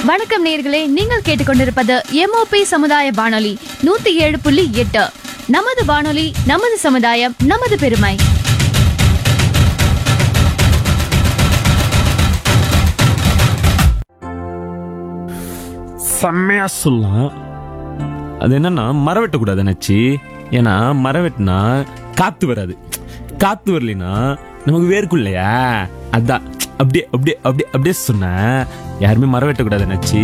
வணக்கம் நேயர்களே நீங்கள் கேட்டுக்கொண்டிருப்பது எம்ஓபி சமுதாய வானொலி நூத்தி ஏழு புள்ளி எட்டு நமது வானொலி நமது சமுதாயம் நமது பெருமை செம்மையா சொல்லலாம் அது என்னன்னா மரம் வெட்டக்கூடாது நச்சு ஏன்னா மரம் வெட்டினா காத்து வராது காத்து வரலைன்னா நமக்கு வேர்க்கும் இல்லையா அதான் அப்படியே அப்படியே அப்படியே அப்படியே சொன்னேன் யாருமே மரம் வெட்டக்கூடாது நச்சு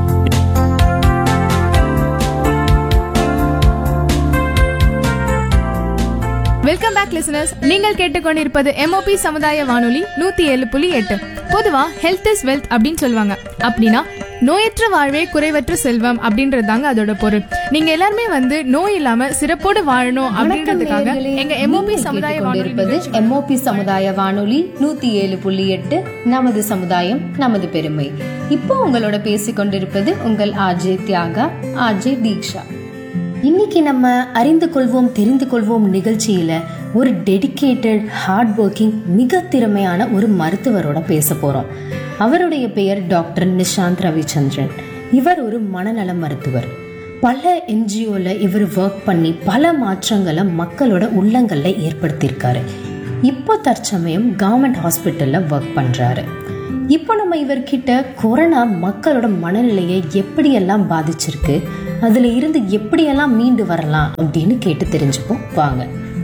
வெல்கம் பேக் லிசனர்ஸ் நீங்கள் கேட்டுக்கொண்டிருப்பது எம்ஓபி சமுதாய வானொலி நூத்தி ஏழு புள்ளி எட்டு பொதுவா ஹெல்த் இஸ் வெல்த் அப்படின்னு சொல்லுவாங்க அப்படின்னா நோயற்ற வாழ்வே குறைவற்ற செல்வம் அப்படின்றது தாங்க அதோட பொருள் நீங்க எல்லாருமே வந்து நோய் இல்லாம சிறப்போடு வாழணும் வணக்கம் அப்படின்றதுக்காக நேயர்களே. எங்க எம்ஓபி நீங்கள் சமுதாய வானொலி கேட்டுக்கொண்டிருப்பது நிகழ்ச்சி எம்ஓபி சமுதாய வானொலி நூத்தி ஏழு புள்ளி எட்டு நமது சமுதாயம் நமது பெருமை இப்போ உங்களோட பேசிக் கொண்டிருப்பது உங்கள் ஆர்ஜே தியாகா ஆர்ஜே தீக்ஷா இன்னைக்கு நம்ம அறிந்து கொள்வோம் தெரிந்து கொள்வோம் நிகழ்ச்சியில ஒரு டெடிகேட்டட் ஹார்ட் ஒர்க்கிங் மிக திறமையான ஒரு மருத்துவரோட பேச போறோம் அவருடைய பெயர் டாக்டர் நிஷாந்த் ரவிச்சந்திரன் இவர் ஒரு மனநல மருத்துவர் பல என்ஜிஓல இவர் ஒர்க் பண்ணி பல மாற்றங்களை மக்களோட உள்ளங்கள்ல ஏற்படுத்தியிருக்காரு இப்போ தற்சமயம் கவர்மெண்ட் ஹாஸ்பிட்டல்ல ஒர்க் பண்றாரு இப்போ நம்ம இவர்கிட்ட கொரோனா மக்களோட மனநிலையை எப்படியெல்லாம் பாதிச்சிருக்கு அதுல இருந்து எப்படியெல்லாம் மீண்டு வரலாம் அப்படின்னு கேட்டு தெரிஞ்சுப்போம் வாங்க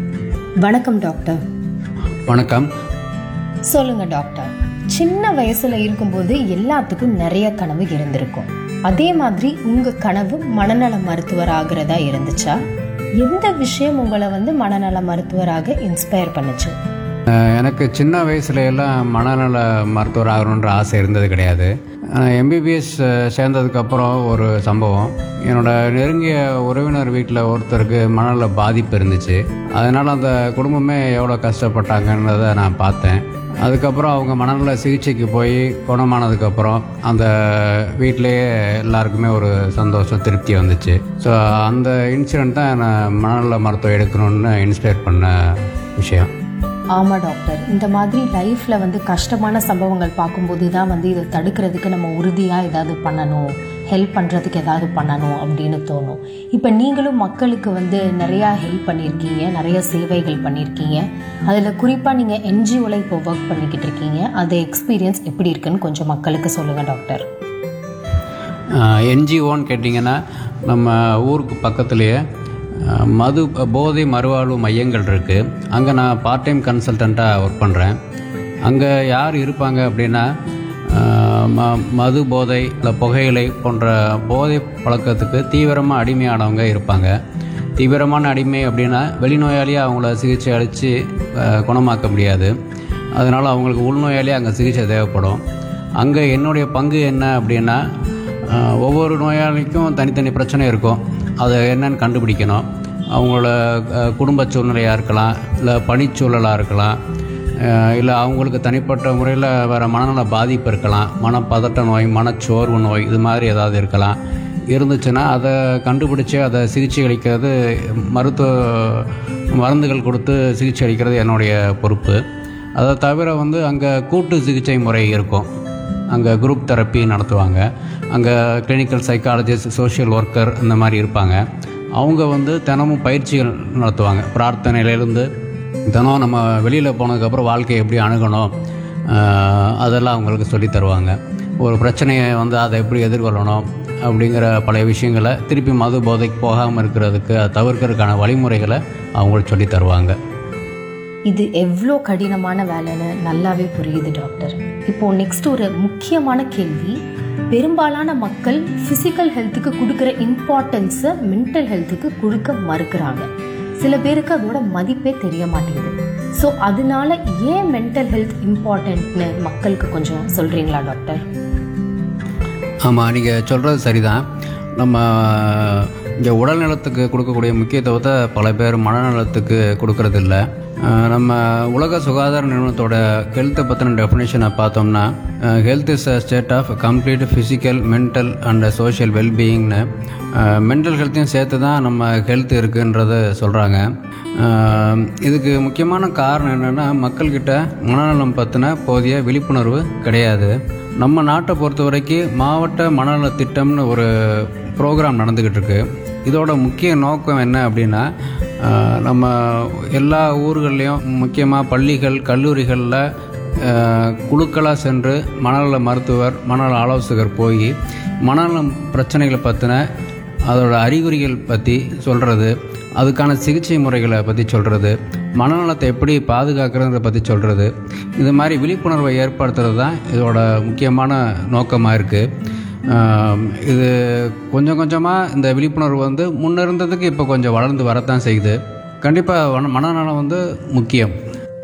வணக்கம் டாக்டர் வணக்கம் சொல்லுங்க டாக்டர் சின்ன வயசுல இருக்கும்போது எல்லாத்துக்கும் நிறைய கனவு இருந்திருக்கும் அதே மாதிரி உங்க கனவு மனநல மருத்துவர் ஆகிறதா இருந்துச்சா எந்த விஷயம் உங்களை வந்து மனநல மருத்துவராக இன்ஸ்பயர் பண்ணுச்சு அஹ் எனக்கு சின்ன வயசுல எல்லாம் மனநல மருத்துவர் ஆகணுன்ற ஆசை இருந்தது கிடையாது எம்பிபிஎஸ் சேர்ந்ததுக்கப்புறம் ஒரு சம்பவம் என்னோட நெருங்கிய உறவினர் வீட்டில் ஒருத்தருக்கு மனநல பாதிப்பு இருந்துச்சு அதனால் அந்த குடும்பமே எவ்வளோ கஷ்டப்பட்டாங்கன்றதை நான் பார்த்தேன் அதுக்கப்புறம் அவங்க மனநல சிகிச்சைக்கு போய் குணமானதுக்கப்புறம் அந்த வீட்டிலேயே எல்லாருக்குமே ஒரு சந்தோஷம் திருப்தி வந்துச்சு ஸோ அந்த இன்சிடெண்ட் தான் என்னை மனநல மருத்துவம் எடுக்கணும்னு இன்ஸ்பயர் பண்ண விஷயம் ஆமா டாக்டர் இந்த மாதிரி லைஃப்ல வந்து கஷ்டமான சம்பவங்கள் பார்க்கும்போது தான் வந்து இதை தடுக்கிறதுக்கு நம்ம உறுதியா ஏதாவது பண்ணணும் ஹெல்ப் பண்றதுக்கு ஏதாவது பண்ணணும் அப்படின்னு தோணும் இப்போ நீங்களும் மக்களுக்கு வந்து நிறைய ஹெல்ப் பண்ணியிருக்கீங்க நிறைய சேவைகள் பண்ணியிருக்கீங்க அதில் குறிப்பாக நீங்கள் என்ஜிஓல இப்போ ஒர்க் பண்ணிக்கிட்டு இருக்கீங்க அது எக்ஸ்பீரியன்ஸ் எப்படி இருக்குன்னு கொஞ்சம் மக்களுக்கு சொல்லுங்க டாக்டர் என்ஜிஓன்னு கேட்டிங்கன்னா நம்ம ஊருக்கு பக்கத்துலேயே அஹ், மது போதை மறுவாழ்வு மையங்கள் இருக்குது அங்கே நான் பார்ட் டைம் கன்சல்டண்ட்டாக ஒர்க் பண்ணுறேன் அங்கே யார் இருப்பாங்க அப்படின்னா அஹ், ம மது போதை இல்லை புகையிலை போன்ற போதை பழக்கத்துக்கு தீவிரமாக அடிமையானவங்க இருப்பாங்க தீவிரமான அடிமை அப்படின்னா வெளிநோயாளியாக அவங்கள சிகிச்சை அளித்து குணமாக்க முடியாது அதனால் அவங்களுக்கு உள்நோயாளியாக அங்கே சிகிச்சை தேவைப்படும் அங்கே என்னுடைய பங்கு என்ன அப்படின்னா அஹ், ஒவ்வொரு நோயாளிக்கும் தனித்தனி பிரச்சனை இருக்கும் அதை என்னன்னு கண்டுபிடிக்கணும் அவங்களோட அஹ், குடும்ப சூழ்நிலையாக இருக்கலாம் இல்லை பணிச்சூழலாக இருக்கலாம் இல்லை அவங்களுக்கு தனிப்பட்ட முறையில் வேறு மனநல பாதிப்பு இருக்கலாம் மனப்பதட்ட நோய் மனச்சோர்வு நோய் இது மாதிரி ஏதாவது இருக்கலாம் இருந்துச்சுன்னா அதை கண்டுபிடிச்சு அதை சிகிச்சை அளிக்கிறது மருத்துவ மருந்துகள் கொடுத்து சிகிச்சை அளிக்கிறது என்னுடைய பொறுப்பு அதை தவிர வந்து அங்கே கூட்டு சிகிச்சை முறை இருக்கும் அங்கே குரூப் தெரப்பி நடத்துவாங்க அங்கே கிளினிக்கல் சைக்காலஜிஸ்ட் சோஷியல் ஒர்க்கர் இந்த மாதிரி இருப்பாங்க அவங்க வந்து தினமும் பயிற்சிகள் நடத்துவாங்க பிரார்த்தனையிலேருந்து தினம் நம்ம வெளியில் போனதுக்கப்புறம் வாழ்க்கையை எப்படி அணுகணும் ஆஹ் அதெல்லாம் அவங்களுக்கு சொல்லித் தருவாங்க ஒரு பிரச்சனையை வந்து அதை எப்படி எதிர்கொள்ளணும் அப்படிங்கிற பழைய விஷயங்களை திருப்பி மது போதைக்கு போகாமல் இருக்கிறதுக்கு அதை தவிர்க்கிறதுக்கான வழிமுறைகளை அவங்களுக்கு சொல்லித் தருவாங்க இது எவ்வளோ கடினமான வேலைன்னு நல்லாவே புரியுது டாக்டர் இப்போ நெக்ஸ்ட் ஒரு முக்கியமான கேள்வி பெரும்பாலான மக்கள் ஃபிசிக்கல் ஹெல்த்துக்கு கொடுக்குற இம்பார்ட்டன்ஸை மென்டல் ஹெல்த்துக்கு கொடுக்க மறுக்கிறாங்க சில பேருக்கு அதோட மதிப்பே தெரிய மாட்டேங்குது ஸோ அதனால ஏன் மென்டல் ஹெல்த் இம்பார்ட்டன்ட்னு மக்களுக்கு கொஞ்சம் சொல்றீங்களா டாக்டர் ஆமாம் நீங்கள் சொல்கிறது சரிதான் நம்ம இங்கே உடல் நலத்துக்கு கொடுக்கக்கூடிய முக்கியத்துவத்தை பல பேர் மனநலத்துக்கு கொடுக்கறதில்ல அஹ் நம்ம உலக சுகாதார நிறுவனத்தோட ஹெல்த்தை பற்றின டெஃபினேஷனை பார்த்தோம்னா health is a state of complete physical mental and social வெல்பீயிங்னு மென்டல் ஹெல்த்தையும் சேர்த்து தான் நம்ம ஹெல்த் இருக்குன்றத சொல்கிறாங்க இதுக்கு முக்கியமான காரணம் என்னென்னா மக்கள்கிட்ட மனநலம் பற்றின போதிய விழிப்புணர்வு கிடையாது நம்ம நாட்டை பொறுத்த வரைக்கும் மாவட்ட மனநல திட்டம்னு ஒரு ப்ரோக்ராம் நடந்துக்கிட்டு இருக்கு இதோட முக்கிய நோக்கம் என்ன அப்படின்னா ஆஹ், நம்ம எல்லா ஊர்கள்லேயும் முக்கியமாக பள்ளிகள் கல்லூரிகளில் குழுக்களாக சென்று மனநல மருத்துவர் மனநல ஆலோசகர் போய் மனநலம் பிரச்சனைகளை பற்றின அதோட அறிகுறிகள் பற்றி சொல்கிறது அதுக்கான சிகிச்சை முறைகளை பற்றி சொல்கிறது மனநலத்தை எப்படி பாதுகாக்கிறத பற்றி சொல்கிறது இது மாதிரி விழிப்புணர்வை ஏற்படுத்துறது தான் இதோட முக்கியமான நோக்கமாக இருக்குது இது கொஞ்சம் கொஞ்சமாக இந்த விழிப்புணர்வு வந்து முன்ன இருந்ததுக்கு இப்போ கொஞ்சம் வளர்ந்து வரத்தான் செய்யுது கண்டிப்பாக மனநலம் வந்து முக்கியம்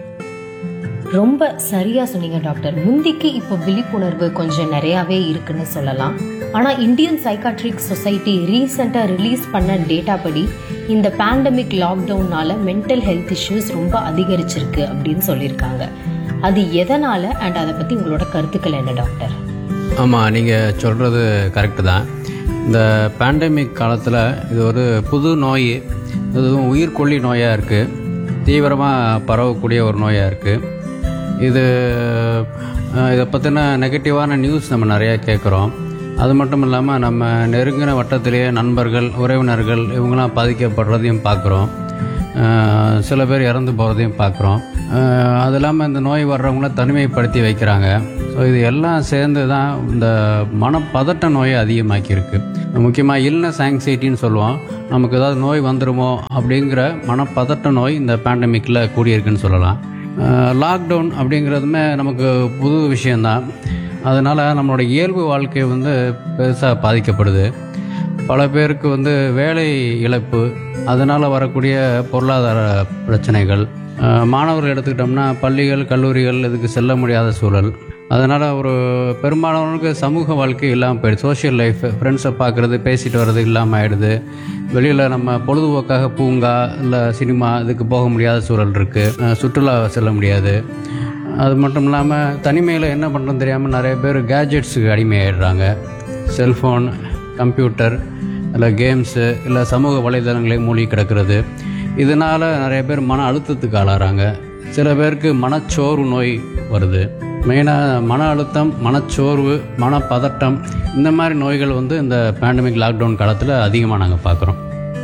ரொம்ப சரியா சொன்னீங்க டாக்டர் முந்திக்கு இப்போ விழிப்புணர்வு கொஞ்சம் நிறையாவே இருக்குன்னு சொல்லலாம் ஆனா இந்தியன் சைக்காட்ரிக் சொசைட்டி ரீசெண்டா ரிலீஸ் பண்ண டேட்டா படி இந்த பேண்டமிக் லாக்டவுன்னால மென்டல் ஹெல்த் இஷ்யூஸ் ரொம்ப அதிகரிச்சிருக்கு அப்படின்னு சொல்லியிருக்காங்க அது எதனால அண்ட் அதை பத்தி உங்களோட கருத்துக்கள் என்ன டாக்டர் ஆமாம் நீங்கள் சொல்கிறது கரெக்டு தான் இந்த பேண்டமிக் காலத்தில் இது ஒரு புது நோய் இதுவும் உயிர்கொல்லி நோயாக இருக்குது தீவிரமாக பரவக்கூடிய ஒரு நோயாக இருக்குது இது அஹ், இதை பற்றின நெகட்டிவான நியூஸ் நம்ம நிறையா கேட்குறோம் அது மட்டும் இல்லாமல் நம்ம நெருங்கின வட்டத்திலேயே நண்பர்கள் உறவினர்கள் இவங்களாம் பாதிக்கப்படுறதையும் பார்க்குறோம் அஹ், சில பேர் இறந்து போகிறதையும் பார்க்குறோம் அது இல்லாமல் இந்த நோய் வர்றவங்கள தனிமைப்படுத்தி வைக்கிறாங்க ஸோ இது எல்லாம் சேர்ந்து தான் இந்த மனப்பதட்ட நோயை அதிகமாக்கியிருக்கு முக்கியமாக இல்னஸ் ஆங்ஸைட்டின்னு சொல்லுவோம் நமக்கு ஏதாவது நோய் வந்துருமோ அப்படிங்கிற மனப்பதட்ட நோய் இந்த பேண்டமிக்கில் கூடியிருக்குன்னு சொல்லலாம் லாக்டவுன் அப்படிங்கிறதுமே நமக்கு புது விஷயந்தான் அதனால் நம்மளோட இயல்பு வாழ்க்கை வந்து பெருசாக பாதிக்கப்படுது பல பேருக்கு வந்து வேலை இழப்பு அதனால் வரக்கூடிய பொருளாதார பிரச்சனைகள் அஹ், மாணவர்கள் எடுத்துக்கிட்டோம்னா பள்ளிகள் கல்லூரிகள் இதுக்கு செல்ல முடியாத சூழல் அதனால் ஒரு பெரும்பாலானவர்களுக்கு சமூக வாழ்க்கை இல்லாமல் போயிடுது சோஷியல் லைஃப் ஃப்ரெண்ட்ஸை பார்க்குறது பேசிட்டு வர்றது இல்லாமல் ஆயிடுது வெளியில் நம்ம பொழுதுபோக்காக பூங்கா இல்லை சினிமா இதுக்கு போக முடியாத சூழல் இருக்குது சுற்றுலா செல்ல முடியாது அது மட்டும் இல்லாமல் தனிமையில் என்ன பண்ணுறதுன்னு தெரியாமல் நிறைய பேர் கேஜெட்ஸுக்கு அடிமையாயிடுறாங்க செல்ஃபோன் கம்ப்யூட்டர் இல்லை கேம்ஸு இல்லை சமூக வலைதளங்களே மூழ்கி கிடக்கிறது இதனால் நிறைய பேர் மன அழுத்தத்துக்கு ஆளாகிறாங்க சில பேருக்கு மனச்சோர்வு நோய் வருது மெயினாக மன அழுத்தம் மனச்சோர்வு மனப்பதட்டம் இந்த மாதிரி நோய்கள் வந்து இந்த பேண்டமிக் லாக்டவுன் காலத்தில் அதிகமாக நாங்கள் பார்க்குறோம்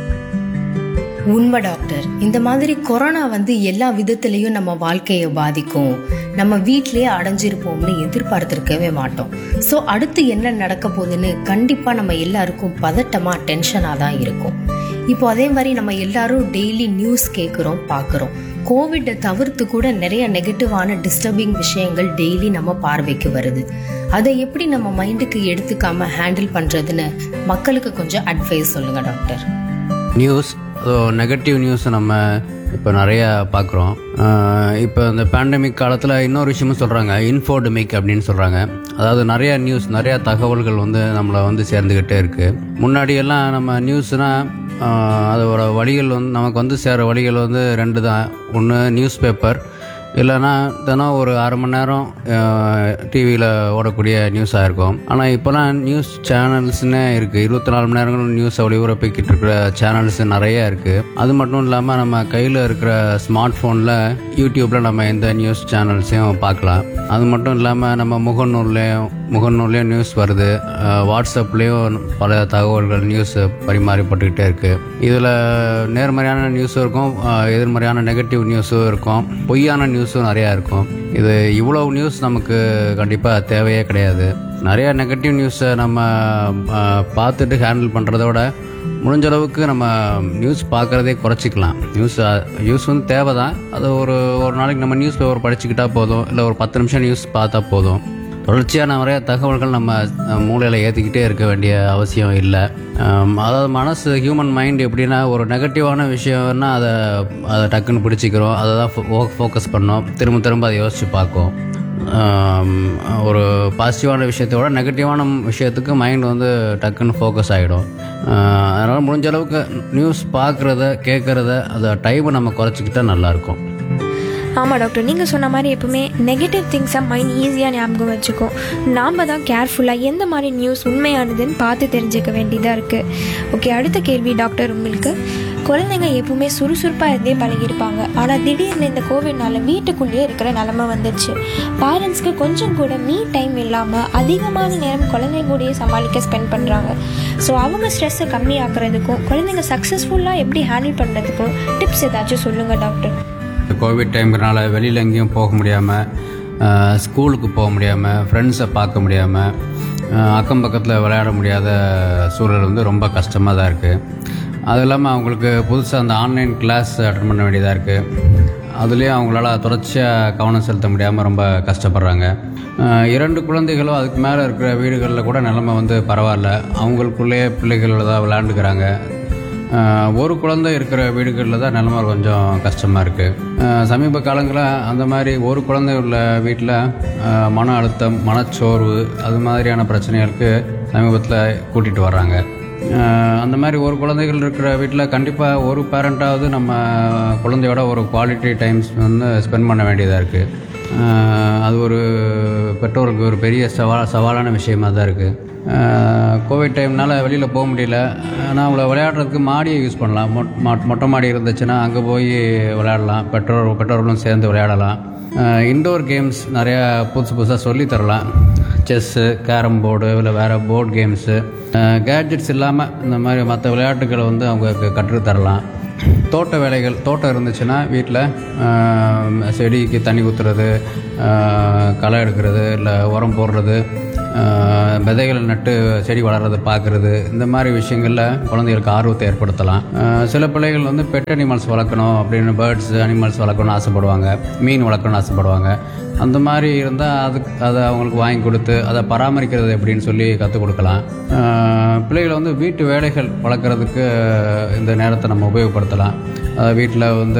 உண்மை டாக்டர் இந்த மாதிரி கொரோனா வந்து எல்லா விதத்திலையும் நம்ம வாழ்க்கையை பாதிக்கும் நம்ம வீட்லயே அடைஞ்சிருப்போம்னு எதிர்பார்த்திருக்கவே மாட்டோம் ஸோ அடுத்து என்ன நடக்க போகுதுன்னு கண்டிப்பா நம்ம எல்லாருக்கும் பதட்டமா டென்ஷனா தான் இருக்கும் இப்போ அதே மாதிரி நம்ம எல்லாரும் டெய்லி நியூஸ் கேட்குறோம் பார்க்குறோம் கோவிட்டை தவிர்த்து கூட நிறைய நெகட்டிவான டிஸ்டர்பிங் விஷயங்கள் டெய்லி நம்ம பார்வைக்கு வருது அதை எப்படி நம்ம மைண்டுக்கு எடுத்துக்காம ஹேண்டில் பண்றதுன்னு மக்களுக்கு கொஞ்சம் அட்வைஸ் சொல்லுங்க டாக்டர் நியூஸ் நெகட்டிவ் நியூஸ் நம்ம இப்போ நிறையா பார்க்குறோம் இப்போ இந்த பேண்டமிக் காலத்தில் இன்னொரு விஷயமும் சொல்கிறாங்க இன்ஃபோடமிக் அப்படின்னு சொல்கிறாங்க அதாவது நிறையா நியூஸ் நிறையா தகவல்கள் வந்து நம்மளை வந்து சேர்ந்துக்கிட்டே இருக்குது முன்னாடியெல்லாம் நம்ம நியூஸ்னால் அதோட வழிகள் வந்து நமக்கு வந்து சேர வழிகள் வந்து ரெண்டு தான் ஒன்று நியூஸ் பேப்பர் இல்லைன்னா தினம் ஒரு அரை மணி நேரம் டிவியில் ஓடக்கூடிய நியூஸாக இருக்கும் ஆனால் இப்போலாம் நியூஸ் சேனல்ஸ்னே இருக்குது இருபத்தி நாலு மணி நேரங்களும் நியூஸை ஒளிபரப்பிக்கிட்டு இருக்கிற சேனல்ஸ் நிறைய இருக்குது அது மட்டும் இல்லாமல் நம்ம கையில் இருக்கிற ஸ்மார்ட் ஃபோனில் யூடியூப்பில் நம்ம எந்த நியூஸ் சேனல்ஸையும் பார்க்கலாம் அது மட்டும் இல்லாமல் நம்ம முகநூல்லையும் முகநூல்லையும் நியூஸ் வருது அஹ், வாட்ஸ்அப்லேயும் பல தகவல்கள் நியூஸ் பரிமாறிப்பட்டுக்கிட்டே இருக்குது இதில் நேர்மறையான நியூஸும் இருக்கும் அஹ், எதிர்மறையான நெகட்டிவ் நியூஸும் இருக்கும் பொய்யான நியூஸும் நிறையா இருக்கும் இது இவ்வளவு நியூஸ் நமக்கு கண்டிப்பாக தேவையே கிடையாது நிறையா நெகட்டிவ் நியூஸை நம்ம அஹ், பார்த்துட்டு ஹேண்டில் பண்ணுறத விட முடிஞ்ச அளவுக்கு நம்ம நியூஸ் பார்க்குறதே குறைச்சிக்கலாம் நியூஸ் நியூஸ் வந்து தேவை தான் அது ஒரு ஒரு நாளைக்கு நம்ம நியூஸ் பேப்பர் படிச்சுக்கிட்டா போதும் இல்லை ஒரு பத்து நிமிஷம் நியூஸ் பார்த்தா போதும் தொடர்ச்சியாக நிறைய தகவல்கள் நம்ம மூளையில் ஏற்றிக்கிட்டே இருக்க வேண்டிய அவசியம் இல்லை ஆம், அதாவது மனசு ஹியூமன் மைண்ட் எப்படின்னா ஒரு நெகட்டிவான விஷயம்னா அதை அதை டக்குன்னு பிடிச்சிக்கிறோம் அதை தான் ஃபோக்கஸ் பண்ணோம் திரும்ப திரும்ப அதை யோசித்து பார்க்கும் ஆம், ஒரு பாசிட்டிவான விஷயத்தை விட நெகட்டிவான விஷயத்துக்கு மைண்ட் வந்து டக்குன்னு ஃபோக்கஸ் ஆகிடும் அதனால் முடிஞ்ச அளவுக்கு நியூஸ் பார்க்குறத கேட்குறத அதை டைமை நம்ம குறைச்சிக்கிட்டா நல்லாயிருக்கும் ஆமாம் டாக்டர் நீங்கள் சொன்ன மாதிரி எப்பவுமே நெகட்டிவ் திங்ஸை மைண்ட் ஈஸியாக ஞாபகம் வச்சுக்கும் நாம் தான் கேர்ஃபுல்லாக எந்த மாதிரி நியூஸ் உண்மையானதுன்னு பார்த்து தெரிஞ்சுக்க வேண்டியதாக இருக்குது ஓகே அடுத்த கேள்வி டாக்டர் உங்களுக்கு குழந்தைங்க எப்பவுமே சுறுசுறுப்பாக இருந்தே பழகியிருப்பாங்க ஆனால் திடீர்னு இந்த கோவிட்னால வீட்டுக்குள்ளேயே இருக்கிற நிலமை வந்துச்சு பேரண்ட்ஸ்க்கு கொஞ்சம் கூட மீ டைம் இல்லாமல் அதிகமான நேரம் குழந்தைங்க கூடயே சமாளிக்க ஸ்பெண்ட் பண்ணுறாங்க ஸோ அவங்க ஸ்ட்ரெஸ்ஸை கம்மியாக்குறதுக்கும் குழந்தைங்க சக்ஸஸ்ஃபுல்லாக எப்படி ஹேண்டில் பண்ணுறதுக்கும் டிப்ஸ் ஏதாச்சும் சொல்லுங்கள் டாக்டர் கோவிட் டைம்னால வெளியில் எங்கேயும் போக முடியாமல் ஸ்கூலுக்கு போக முடியாமல் ஃப்ரெண்ட்ஸை பார்க்க முடியாமல் அக்கம் பக்கத்தில் விளையாட முடியாத சூழல் வந்து ரொம்ப கஷ்டமாக தான் இருக்குது அது இல்லாமல் அவங்களுக்கு புதுசாக அந்த ஆன்லைன் கிளாஸ் அட்டன் பண்ண வேண்டியதாக இருக்குது அதுலேயும் அவங்களால தொடர்ச்சியாக கவனம் செலுத்த முடியாமல் ரொம்ப கஷ்டப்படுறாங்க அஹ் இரண்டு குழந்தைகளும் அதுக்கு மேலே இருக்கிற வீடுகளில் கூட நிலைமை வந்து பரவாயில்ல அவங்களுக்குள்ளேயே பிள்ளைகளோட தான் விளையாண்டுக்கிறாங்க ஆஹ் ஒரு குழந்தை இருக்கிற வீடுகளில் தான் நிலமை கொஞ்சம் கஷ்டமாக இருக்குது சமீப காலங்களில் அந்த மாதிரி ஒரு குழந்தை உள்ள வீட்டில் மன அழுத்தம் மனச்சோர்வு அது மாதிரியான பிரச்சனைகளுக்கு சமீபத்தில் கூட்டிகிட்டு வர்றாங்க ஆஹ் அந்த மாதிரி ஒரு குழந்தைகள் இருக்கிற வீட்டில் கண்டிப்பாக ஒரு பேரண்ட்டாவது நம்ம குழந்தையோட ஒரு குவாலிட்டி டைம்ஸ் வந்து ஸ்பெண்ட் பண்ண வேண்டியதாக இருக்குது அது ஒரு பெற்றோருக்கு ஒரு பெரிய சவால் சவாலான விஷயமா தான் இருக்குது கோவிட் டைம்னால வெளியில் போக முடியல ஆனால் அவங்கள விளையாடுறதுக்கு மாடியை யூஸ் பண்ணலாம் மொட் மொட்- மொட்டை மாடி இருந்துச்சுன்னா அங்கே போய் விளையாடலாம் பெற்றோர் பெற்றோர்களும் சேர்ந்து விளையாடலாம் இன்டோர் கேம்ஸ் நிறையா புதுசு புதுசாக சொல்லி தரலாம் செஸ்ஸு கேரம் போர்டு இல்லை வேறு போர்டு கேம்ஸு கேட்ஜெட்ஸ் இல்லாமல் இந்த மாதிரி மற்ற விளையாட்டுகளை வந்து அவங்க கற்றுத் தரலாம் தோட்ட வேலைகள் தோட்டம் இருந்துச்சுன்னா வீட்டில் செடிக்கு தண்ணி ஊற்றுறது களை எடுக்கிறது இல்லை உரம் போடுறது ஆஹ் விதைகளை நட்டு செடி வளர்றதை பார்க்குறது இந்த மாதிரி விஷயங்களில் குழந்தைகளுக்கு ஆர்வத்தை ஏற்படுத்தலாம் ஆஹ் சில பிள்ளைகள் வந்து பெட் அனிமல்ஸ் வளர்க்கணும் அப்படின்னு பேர்ட்ஸ் அனிமல்ஸ் வளர்க்கணும்னு ஆசைப்படுவாங்க மீன் வளர்க்கணும்னு ஆசைப்படுவாங்க அந்த மாதிரி இருந்தால் அதுக்கு அதை அவங்களுக்கு வாங்கி கொடுத்து அதை பராமரிக்கிறது எப்படின்னு சொல்லி கற்றுக் கொடுக்கலாம் ஆஹ் பிள்ளைகளை வந்து வீட்டு வேலைகள் வளர்க்குறதுக்கு இந்த நேரத்தை நம்ம உபயோகப்படுத்தலாம் வீட்டில் வந்து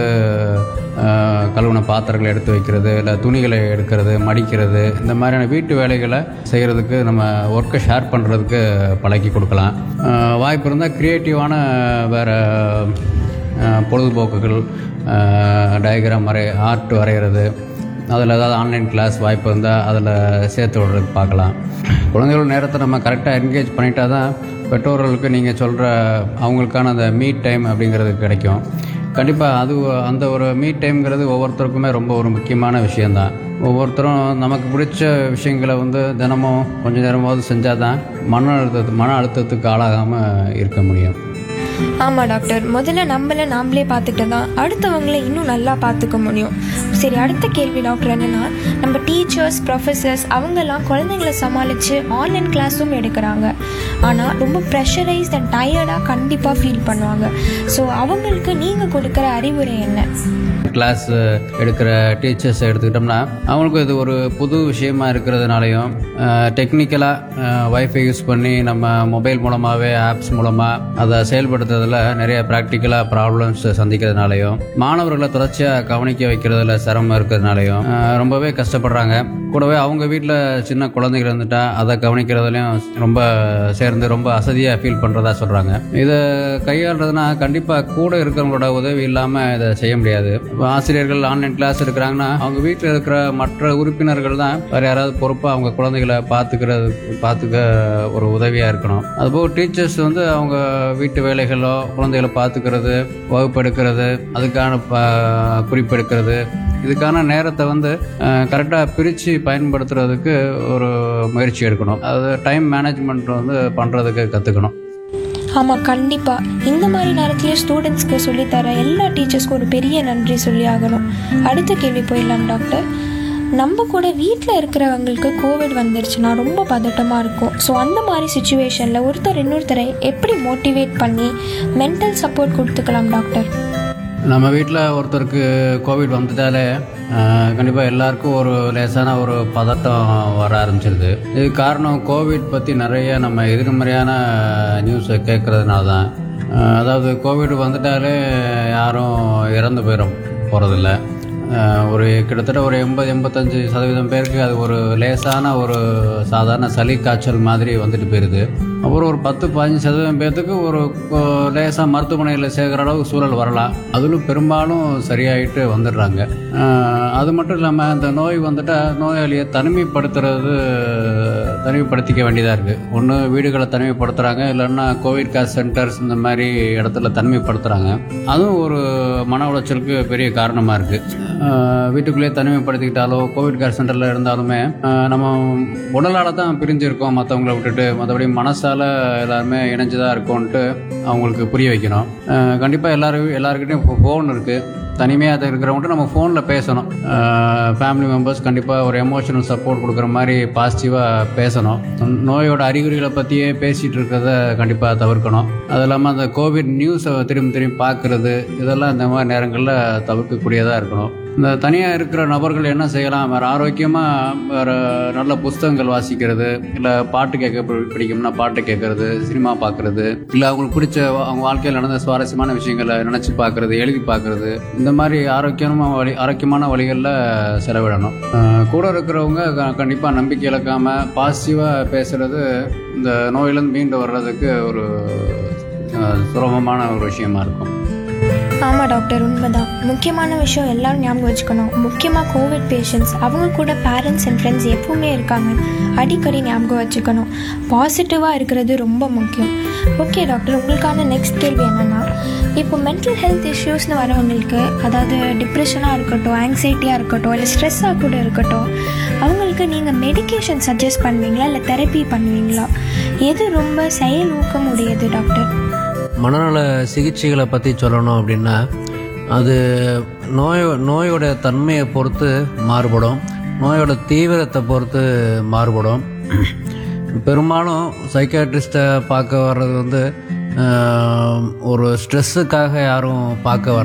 ஆஹ் கழுவுன பாத்திரங்களை எடுத்து வைக்கிறது இல்லை துணிகளை எடுக்கிறது மடிக்கிறது இந்த மாதிரியான வீட்டு வேலைகளை செய்கிறதுக்கு நம்ம ஒர்க்கை ஷேர் பண்ணுறதுக்கு பழக்கி கொடுக்கலாம் ஆஹ் வாய்ப்பு இருந்தால் க்ரியேட்டிவான வேறு பொழுதுபோக்குகள் டயக்ராம் வரை ஆர்ட் வரைகிறது அதில் ஏதாவது ஆன்லைன் கிளாஸ் வாய்ப்பு இருந்தால் அதில் சேர்த்து விடுறதுக்கு பார்க்கலாம் குழந்தைகளோட நேரத்தை நம்ம கரெக்டாக என்கேஜ் பண்ணிட்டா தான் பெற்றோர்களுக்கு நீங்கள் சொல்கிற அவங்களுக்கான அந்த மீட் டைம் அப்படிங்கிறது கிடைக்கும் கண்டிப்பாக அது அந்த ஒரு மீட் டைம்ங்கிறது ஒவ்வொருத்தருக்குமே ரொம்ப ஒரு முக்கியமான விஷயந்தான் ஒவ்வொருத்தரும் நமக்கு பிடிச்ச விஷயங்களை வந்து தினமும் கொஞ்ச நேரமாவது செஞ்சால் தான் மன அழுத்தத்து மன அழுத்தத்துக்கு ஆளாகாமல் இருக்க முடியும் ஆமாம் டாக்டர் முதல்ல நம்மளை நாமளே பார்த்துட்டு தான் அடுத்தவங்களை இன்னும் நல்லா பார்த்துக்க முடியும் சரி அடுத்த கேள்வி டாக்டர் என்னன்னா நம்ம டீச்சர்ஸ் ப்ரொஃபஸர்ஸ் அவங்கெல்லாம் குழந்தைங்களை சமாளித்து ஆன்லைன் கிளாஸும் எடுக்கிறாங்க ஆனால் ரொம்ப ப்ரெஷரைஸ்ட் அண்ட் டயர்டாக கண்டிப்பாக ஃபீல் பண்ணுவாங்க ஸோ அவங்களுக்கு நீங்கள் கொடுக்குற அறிவுரை என்ன கிளாஸ் எடுக்கிற டீச்சர்ஸ் எடுத்துக்கிட்டோம்னா அவங்களுக்கு இது ஒரு புது விஷயமா இருக்கிறதுனாலையும் டெக்னிக்கலாக வைஃபை யூஸ் பண்ணி நம்ம மொபைல் மூலமாகவே ஆப்ஸ் மூலமாக அதை செயல்படுத்துறதுல நிறைய ப்ராக்டிக்கலாக ப்ராப்ளம்ஸ் சந்திக்கிறதுனாலையும் மாணவர்களை தொடர்ச்சியாக கவனிக்க வைக்கிறதுல சிரமம் இருக்கிறதுனாலையும் அஹ், ரொம்பவே கஷ்டப்படுறாங்க கூடவே அவங்க வீட்டில் சின்ன குழந்தைகள் இருந்துட்டா அதை கவனிக்கிறதுலையும் ரொம்ப சேர்ந்து ரொம்ப அசதியாக ஃபீல் பண்ணுறதா சொல்கிறாங்க இதை கையாளுறதுனா கண்டிப்பாக கூட இருக்கிறவங்களோட உதவி இல்லாமல் இதை செய்ய முடியாது இப்ப ஆசிரியர்கள் ஆன்லைன் கிளாஸ் எடுக்கிறாங்கன்னா அவங்க வீட்டில் இருக்கிற மற்ற உறுப்பினர்கள் தான் வேறு யாராவது பொறுப்பாக அவங்க குழந்தைகளை பார்த்துக்கிறது பார்த்துக்க ஒரு உதவியாக இருக்கணும் அதுபோக டீச்சர்ஸ் வந்து அவங்க வீட்டு வேலைகளோ குழந்தைகளை பார்த்துக்கிறது வகுப்பு எடுக்கிறது அதுக்கான ப- குறிப்பு எடுக்கிறது இதுக்கான நேரத்தை வந்து கரெக்டாக பிரித்து பயன்படுத்துறதுக்கு ஒரு முயற்சி எடுக்கணும் அது டைம் மேனேஜ்மெண்ட் வந்து பண்ணுறதுக்கு கற்றுக்கணும் ஆமாம் கண்டிப்பாக இந்த மாதிரி நேரத்துலேயே ஸ்டூடெண்ட்ஸ்க்கு சொல்லித்தர எல்லா டீச்சர்ஸ்க்கும் ஒரு பெரிய நன்றி சொல்லி ஆகணும் அடுத்த கேள்வி போயிடலாம் டாக்டர் நம்ம கூட வீட்டில் இருக்கிறவங்களுக்கு கோவிட் வந்துருச்சுன்னா ரொம்ப பதட்டமாக இருக்கும் ஸோ அந்த மாதிரி சுச்சுவேஷனில் ஒருத்தர் இன்னொருத்தரை எப்படி மோட்டிவேட் பண்ணி மென்டல் சப்போர்ட் கொடுத்துக்கலாம் டாக்டர் நம்ம வீட்டில் ஒருத்தருக்கு கோவிட் வந்துட்டாலே கண்டிப்பாக எல்லாருக்கும் ஒரு லேசான ஒரு பதட்டம் வர ஆரம்பிச்சிருது இது காரணம் கோவிட் பற்றி நிறைய நம்ம எதிர்மறையான நியூஸை கேட்கறதுனால தான் அஹ், அதாவது கோவிட் வந்துட்டாலே யாரும் இறந்து போயிடும் போகிறதில்ல ஒரு கிட்டத்தட்ட ஒரு எண்பது எண்பத்தஞ்சு சதவீதம் பேருக்கு அது ஒரு லேசான ஒரு சாதாரண சளி காய்ச்சல் மாதிரி வந்துட்டு போயிடுது அப்புறம் ஒரு பத்து பதினஞ்சு சதவீதம் பேர்த்துக்கு ஒரு லேசாக மருத்துவமனையில் சேர்க்குற அளவுக்கு சூழல் வரலாம் அதிலும் பெரும்பாலும் சரியாயிட்டு வந்துடுறாங்க ஆஹ் அது மட்டும் இல்லாமல் அந்த நோய் வந்துட்டால் நோயாளியை தனிமைப்படுத்துறது தனிமைப்படுத்திக்க வேண்டியதாக இருக்குது ஒன்று வீடுகளை தனிமைப்படுத்துகிறாங்க இல்லைன்னா கோவிட் கேர் சென்டர்ஸ் இந்த மாதிரி இடத்துல தனிமைப்படுத்துகிறாங்க அதுவும் ஒரு மன உளைச்சலுக்கு பெரிய காரணமாக இருக்குது வீட்டுக்குள்ளேயே தனிமைப்படுத்திக்கிட்டாலோ கோவிட் கேர் சென்டரில் இருந்தாலுமே ஆஹ் நம்ம உடலால் தான் பிரிஞ்சிருக்கோம் மற்றவங்கள விட்டுட்டு மற்றபடி மனசால் எல்லாருமே இணைஞ்சதாக இருக்கோன்ட்டு அவங்களுக்கு புரிய வைக்கணும் கண்டிப்பாக எல்லாரும் எல்லாருக்கிட்டையும் ஃபோன் இருக்குது தனிமையாக இருக்கிறவங்கள்ட்ட நம்ம ஃபோனில் பேசணும் ஃபேமிலி மெம்பர்ஸ் கண்டிப்பாக ஒரு எமோஷனல் சப்போர்ட் கொடுக்குற மாதிரி பாசிட்டிவாக பேசணும் நோயோட அறிகுறிகளை பற்றியே பேசிகிட்டு இருக்கிறத கண்டிப்பாக தவிர்க்கணும் அது இல்லாமல் அந்த கோவிட் நியூஸை திரும்பி திரும்பி பார்க்குறது இதெல்லாம் இந்த மாதிரி நேரங்களில் தவிர்க்கக்கூடியதாக இருக்கணும் இந்த தனியாக இருக்கிற நபர்கள் என்ன செய்யலாம் வேறு ஆரோக்கியமாக வேறு நல்ல புஸ்தகங்கள் வாசிக்கிறது இல்லை பாட்டு கேட்க பி- பிடிக்கும்னா பாட்டு கேட்கறது சினிமா பார்க்குறது இல்லை அவங்களுக்கு பிடிச்ச அவங்க வாழ்க்கையில் நடந்த சுவாரஸ்யமான விஷயங்களை நினச்சி பார்க்குறது எழுதி பார்க்குறது இந்த மாதிரி ஆரோக்கியமான வழி ஆரோக்கியமான வழிகளில் செலவிடணும் அஹ் கூட இருக்கிறவங்க கண்டிப்பாக நம்பிக்கை இழக்காமல் பாசிட்டிவாக பேசுகிறது இந்த நோயிலேருந்து மீண்டு வர்றதுக்கு ஒரு அஹ், சுலபமான ஒரு விஷயமா இருக்கும் ஆமாம் டாக்டர் உண்மைதான் முக்கியமான விஷயம் எல்லாரும் ஞாபகம் வச்சுக்கணும் முக்கியமாக கோவிட் பேஷண்ட்ஸ் அவங்க கூட பேரண்ட்ஸ் அண்ட் ஃப்ரெண்ட்ஸ் எப்பவுமே இருக்காங்க அடிக்கடி ஞாபகம் வச்சுக்கணும் பாசிட்டிவாக இருக்கிறது ரொம்ப முக்கியம் ஓகே டாக்டர் உங்களுக்கான நெக்ஸ்ட் கேள்வி என்னென்னா இப்போ மென்டல் ஹெல்த் இஷ்யூஸ்னு வரவங்களுக்கு அதாவது டிப்ரெஷனாக இருக்கட்டும் ஆங்ஸைட்டியாக இருக்கட்டும் இல்லை ஸ்ட்ரெஸ்ஸாக கூட இருக்கட்டும் அவங்களுக்கு நீங்கள் மெடிகேஷன் சஜஸ்ட் பண்ணுவீங்களா இல்லை தெரப்பி பண்ணுவீங்களா எது ரொம்ப செயல் ஊக்கம் உடையது டாக்டர் மனநல சிகிச்சைகளை பற்றி சொல்லணும் அப்படின்னா அது நோய் நோயோட தன்மையை பொறுத்து மாறுபடும் நோயோட தீவிரத்தை பொறுத்து மாறுபடும் பெரும்பாலும் சைக்காட்ரிஸ்ட்டை பார்க்க வர்றது வந்து ஆஹ், ஒரு ஸ்ட்ரெஸ்ஸுக்காக யாரும் பார்க்க வர